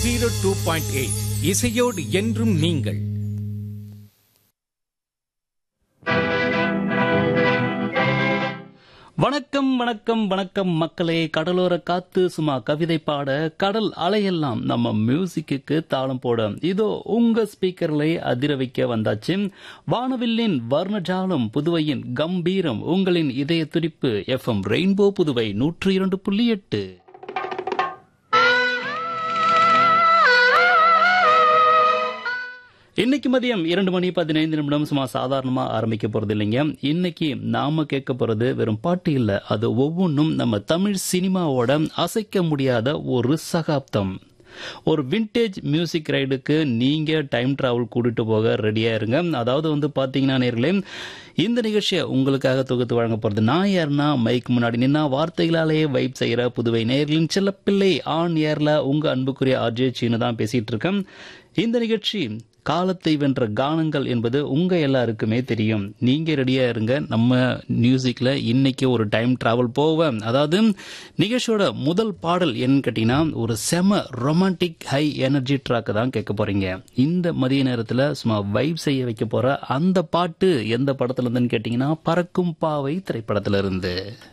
zero two point eight இசையோடு என்றும் நீங்கள் வணக்கம் வணக்கம் வணக்கம் மக்களே கடலோர காத்து சும்மா கவிதை பாட கடல் அலையெல்லாம் நம்ம மியூசிக்கு தாளம் போட இதோ உங்க ஸ்பீக்கர்ல அதிர வைக்க வந்தாச்சு வானவில்லின் வர்ணஜாலம் புதுவையின் கம்பீரம் உங்களின் இதய துடிப்பு எஃப்எம் ரெயின்போ புதுவை நூற்றி இரண்டு புள்ளி எட்டு இன்னைக்கு மதியம் இரண்டு மணி பதினைந்து நிமிடம் சும்மா சாதாரணமா ஆரம்பிக்க போறது இல்லைங்க இன்னைக்கு நாம கேட்க போறது வெறும் பாட்டு இல்ல அது ஒவ்வொன்றும் நம்ம தமிழ் சினிமாவோட அசைக்க முடியாத ஒரு சகாப்தம் ஒரு விண்டேஜ் மியூசிக் ரைடுக்கு நீங்க டைம் டிராவல் கூட்டிட்டு போக ரெடியா இருங்க அதாவது வந்து பாத்தீங்கன்னா நேர்களே இந்த நிகழ்ச்சியை உங்களுக்காக தொகுத்து வழங்க போறது நான் யாருன்னா மைக் முன்னாடி நின்னா வார்த்தைகளாலேயே வைப் செய்யற புதுவை நேர்களின் செல்லப்பிள்ளை ஆன் ஏர்ல உங்க அன்புக்குரிய அஜய் சீனு தான் பேசிட்டு இருக்கேன் இந்த நிகழ்ச்சி காலத்தை வென்ற கானங்கள் என்பது உங்க எல்லாருக்குமே தெரியும் நீங்க ரெடியா இருங்க நம்ம மியூசிக்ல இன்னைக்கு ஒரு டைம் டிராவல் போவேன் அதாவது நிகழ்ச்சியோட முதல் பாடல் என்னன்னு கேட்டீங்கன்னா ஒரு செம ரொமான்டிக் ஹை எனர்ஜி ட்ராக் தான் கேட்க போறீங்க இந்த மதிய நேரத்துல சும்மா வைப் செய்ய வைக்க போற அந்த பாட்டு எந்த படத்துல இருந்துன்னு கேட்டீங்கன்னா பறக்கும் பாவை திரைப்படத்துல இருந்து